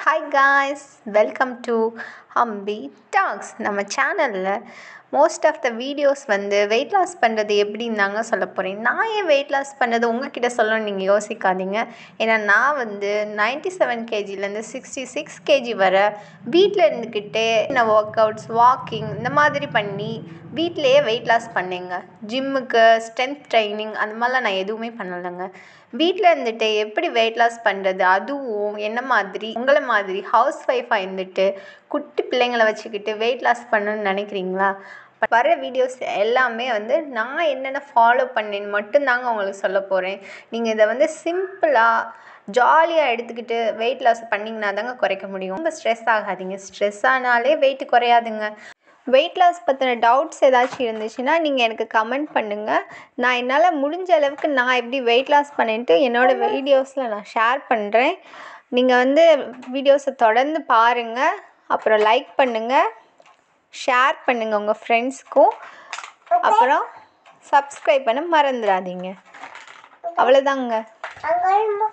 hi guys welcome to Hampi talks நம்ம சேனலில் most of the videos வந்து வெயிட் லாஸ் பண்ணுறது எப்படின்னு தாங்க சொல்ல போகிறேன் நான் ஏன் வெயிட் லாஸ் பண்ணது உங்ககிட்ட சொல்லணும்னு நீங்கள் யோசிக்காதீங்க ஏன்னா நான் வந்து நைன்ட்டி செவன் கேஜிலேருந்து சிக்ஸ்டி சிக்ஸ் கேஜி வர வீட்டில் இருந்துக்கிட்டே நான் ஒர்க் அவுட்ஸ் வாக்கிங் இந்த மாதிரி பண்ணி வீட்டிலையே வெயிட் லாஸ் பண்ணேங்க ஜிம்முக்கு ஸ்ட்ரென்த் ட்ரைனிங் அந்த மாதிரிலாம் நான் எதுவுமே பண்ணலைங்க வீட்டில் இருந்துட்டு எப்படி வெயிட் லாஸ் பண்ணுறது அதுவும் என்ன மாதிரி உங்களை மாதிரி ஹவுஸ் ஒய்ஃபாக இருந்துட்டு குட்டி பிள்ளைங்களை வச்சுக்கிட்டு வெயிட் லாஸ் பண்ணணும்னு நினைக்கிறீங்களா வர வீடியோஸ் எல்லாமே வந்து நான் என்னென்ன ஃபாலோ பண்ணேன்னு மட்டும்தாங்க உங்களுக்கு சொல்ல போகிறேன் நீங்கள் இதை வந்து சிம்பிளாக ஜாலியாக எடுத்துக்கிட்டு வெயிட் லாஸ் பண்ணிங்கன்னா தாங்க குறைக்க முடியும் ரொம்ப ஸ்ட்ரெஸ் ஆகாதீங்க ஸ்ட்ரெஸ் ஆனாலே வெயிட் குறையாதுங்க வெயிட் லாஸ் பற்றின டவுட்ஸ் ஏதாச்சும் இருந்துச்சுன்னா நீங்கள் எனக்கு கமெண்ட் பண்ணுங்கள் நான் என்னால் முடிஞ்ச அளவுக்கு நான் எப்படி வெயிட் லாஸ் பண்ணிட்டு என்னோடய வீடியோஸில் நான் ஷேர் பண்ணுறேன் நீங்கள் வந்து வீடியோஸை தொடர்ந்து பாருங்கள் அப்புறம் லைக் பண்ணுங்கள் ஷேர் பண்ணுங்கள் உங்கள் ஃப்ரெண்ட்ஸ்க்கும் அப்புறம் சப்ஸ்கிரைப் பண்ண மறந்துடாதீங்க அவ்வளோதாங்க